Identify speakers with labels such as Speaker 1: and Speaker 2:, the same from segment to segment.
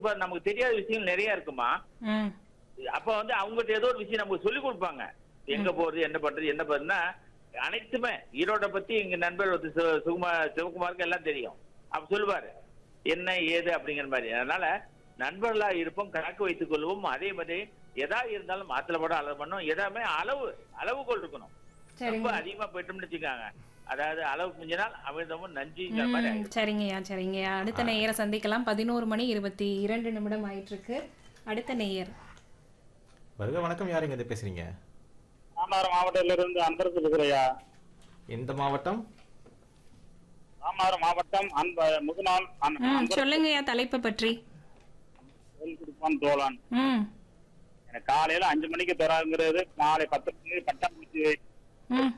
Speaker 1: இப்ப நமக்கு தெரியாத விஷயங்கள் நிறைய இருக்குமா
Speaker 2: ம்
Speaker 1: அப்ப வந்து அவங்ககிட்ட ஏதோ ஒரு விஷயம் நமக்கு சொல்லி கொடுப்பாங்க எங்க போறது என்ன பண்றது என்ன பண்ணுன்னா அனைத்துமே ஈரோட பத்தி எங்க நண்பர் வந்து சு- சுகுமார் சிவகுமாருக்கு எல்லாம் தெரியும் அப்ப சொல்லுவாரு என்ன ஏது அப்படிங்கிற மாதிரி அதனால நண்பர்களா இருப்போம் கணக்கு வைத்துக் கொள்வோம் அதே மாதிரி எதா இருந்தாலும் மாத்திர படம் அளவு பண்ணும் எதாமே அளவு அளவுகோல் இருக்கணும் ரொம்ப
Speaker 2: சரிங்க
Speaker 1: அதிகமா போயிட்டோம்னு வச்சுக்காங்க அதாவது அளவு மிஞ்சினால் அமிர்தமும் நஞ்சுங்கிற மாதிரி
Speaker 2: ம்
Speaker 1: ஆயிடும்.
Speaker 2: சரிங்கய்யா சரிங்கய்யா அடுத்த நேயரை சந்திக்கலாம் பதினோரு மணி இருபத்தி இரண்டு நிமிடம் ஆயிட்டு இருக்கு அடுத்த நேயர்
Speaker 3: வருக வணக்கம் யாருங்க இது பேசுறீங்க
Speaker 4: ராமநாதபுரம் மாவட்டத்திலிருந்து அன்பரசு பேசுறையா
Speaker 3: எந்த மாவட்டம்
Speaker 4: ராமநாதபுரம் மாவட்டம் அன்ப முதுநாள் அன்-
Speaker 2: ம்
Speaker 4: அன்பரசு
Speaker 2: சொல்லுங்கய்யா தலைப்பை பற்றி
Speaker 4: வேல்குடிப்பான் தோளான்
Speaker 2: ம்
Speaker 4: எனக்கு காலையில அஞ்சு மணிக்கு தராங்கிறது மாலை பத்து மணிக்கு பட்டாம்பூச்சி
Speaker 2: ம்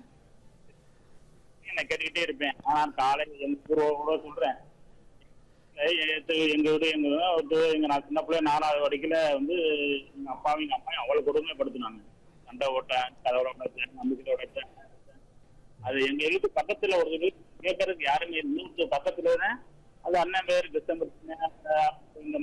Speaker 4: நான் கேட்டுக்கிட்டே இருப்பேன் ஆனா காலையில எங்க ஊர் கூட சொல்றேன் ஏய், இது எங்க வீடு எங்க வீடு, எங்க நான் சின்ன பிள்ளை நாலாவது வரைக்கும் வந்து எங்க அப்பாவும் எங்க அம்மாவும் அவ்வளவு கொடுமைப்படுத்தினாங்க சண்டை ஓட்டேன் கதவுல உடைச்சேன் நம்பிக்கையில உடைச்சேன் அது எங்க வீட்டு பக்கத்துல ஒரு வீடு கேட்கறதுக்கு யாருமே இல்லை. இன்னொரு பக்கத்துல தான் அது அண்ணன் பேர் டிசம்பர் இந்த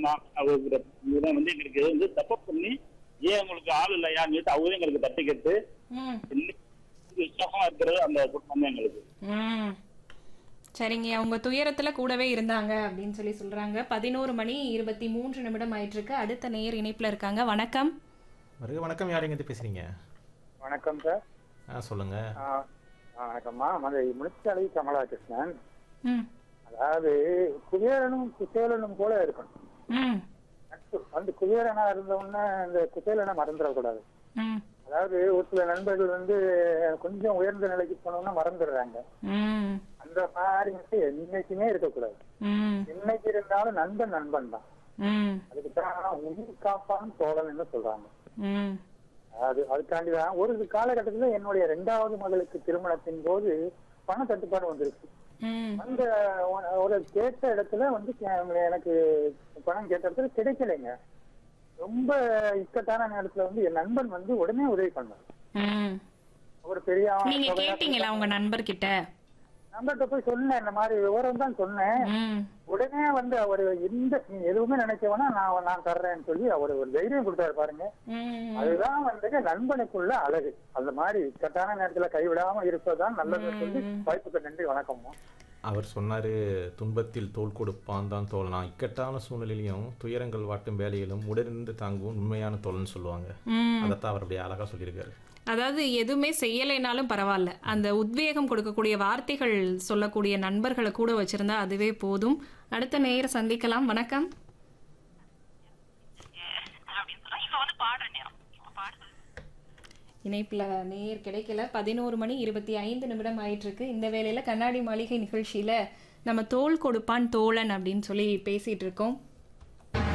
Speaker 4: இவங்க வந்து எங்களுக்கு வந்து சப்போர்ட் பண்ணி ஏன் உங்களுக்கு ஆள் இல்லையான்னு சொல்லிட்டு அவங்க எங்களுக்கு தட்டி கேட்டு
Speaker 2: ம்
Speaker 4: இன்னைக்கு விசுவாசமா இருக்கிறது அந்த குடும்பம் தான் எங்களுக்கு
Speaker 2: ம் சரிங்கய்யா உங்க துயரத்துல கூடவே இருந்தாங்க அப்படின்னு சொல்லி சொல்றாங்க பதினோரு மணி இருபத்தி மூன்று நிமிடம் ஆயிட்டு இருக்கு அடுத்த நேயர் இணைப்புல இருக்காங்க வணக்கம்
Speaker 3: வருக வணக்கம் யாருங்க இது பேசுறீங்க
Speaker 5: வணக்கம் சார்
Speaker 3: ஆ சொல்லுங்க
Speaker 5: ஆ, ஆ, வணக்கம்மா மதுரை முனிச்சாலை கமலாகிருஷ்ணன்
Speaker 2: ம்
Speaker 5: அதாவது குபேரனும் குசேலனும் போல இருக்கணும்
Speaker 2: ம்
Speaker 5: நட்பு. அந்த குபேரனா இருந்த உடனே இந்த குசேலனை மறந்துடக்கூடாது
Speaker 2: ம்
Speaker 5: அதாவது ஒரு சில நண்பர்கள் வந்து கொஞ்சம் உயர்ந்த நிலைக்கு போனோம்னா மறந்துடுறாங்க
Speaker 2: ம்
Speaker 5: அந்த மாதிரி வந்து என்னைக்குமே இருக்கக்கூடாது
Speaker 2: ம்
Speaker 5: என்னைக்கு இருந்தாலும் நண்பன் நண்பன் தான்
Speaker 2: ம்
Speaker 5: அதுக்கு தான் உயிர் காப்பான் தோழன் சொல்றாங்க
Speaker 2: ம்
Speaker 5: அது அதுக்காண்டி தான் ஒரு காலகட்டத்துல என்னுடைய ரெண்டாவது மகளுக்கு திருமணத்தின் போது பண தட்டுப்பாடு வந்திருக்கு
Speaker 2: ம்
Speaker 5: அந்த ஒ- ஒரு கேட்ட இடத்துல வந்து கே- எனக்கு பணம் கேட்ட இடத்துல கிடைக்கலைங்க ரொம்ப இக்கட்டான நேரத்துல வந்து என் நண்பன் வந்து உடனே உதவி பண்ணார்
Speaker 2: ம்
Speaker 5: ஒரு பெரிய
Speaker 2: நீங்க
Speaker 5: தொகையா
Speaker 2: கேட்டீங்களா உங்க நண்பர்கிட்ட
Speaker 5: நண்பர்கிட்ட போய் சொன்னேன் இந்த மாதிரி விவரம் தான் சொன்னேன்
Speaker 2: ம்
Speaker 5: உடனே வந்து அவர் எந்த நீ எதுவுமே நினைச்சவனா நான் நான் தர்றேன்னு சொல்லி அவர் ஒரு தைரியம் கொடுத்தாரு பாருங்க
Speaker 2: ம்
Speaker 5: அதுதான் வந்து நண்பனுக்குள்ள அழகு அந்த மாதிரி இக்கட்டான நேரத்துல கைவிடாம இருப்பதுதான் நல்லதுன்னு சொல்லி வாய்ப்புக்கு நன்றி வணக்கம்மா
Speaker 3: அவர் சொன்னாரு துன்பத்தில் தோள் கொடுப்பான் தான் தோழனா இக்கட்டான சூழ்நிலையிலும் துயரங்கள் வாட்டும் வேலையிலும் உடனிருந்து தாங்குவோம் உண்மையான தோழன் சொல்லுவாங்க
Speaker 2: ம்
Speaker 3: அதைத்தான் அவர் அப்படியே அழகா சொல்லியிருக்காரு
Speaker 2: அதாவது எதுவுமே செய்யலைனாலும் பரவாயில்ல அந்த உத்வேகம் கொடுக்கக்கூடிய வார்த்தைகள் சொல்லக்கூடிய நண்பர்களை கூட வச்சிருந்தா அதுவே போதும் அடுத்த நேயர் சந்திக்கலாம் வணக்கம் இணைப்புல நேயர் கிடைக்கல பதினோரு மணி இருபத்தி ஐந்து நிமிடம் ஆயிட்டு இருக்கு இந்த வேளையில கண்ணாடி மாளிகை நிகழ்ச்சியில நம்ம தோள் கொடுப்பான் தோழன் அப்படின்னு சொல்லி பேசிட்டு இருக்கோம்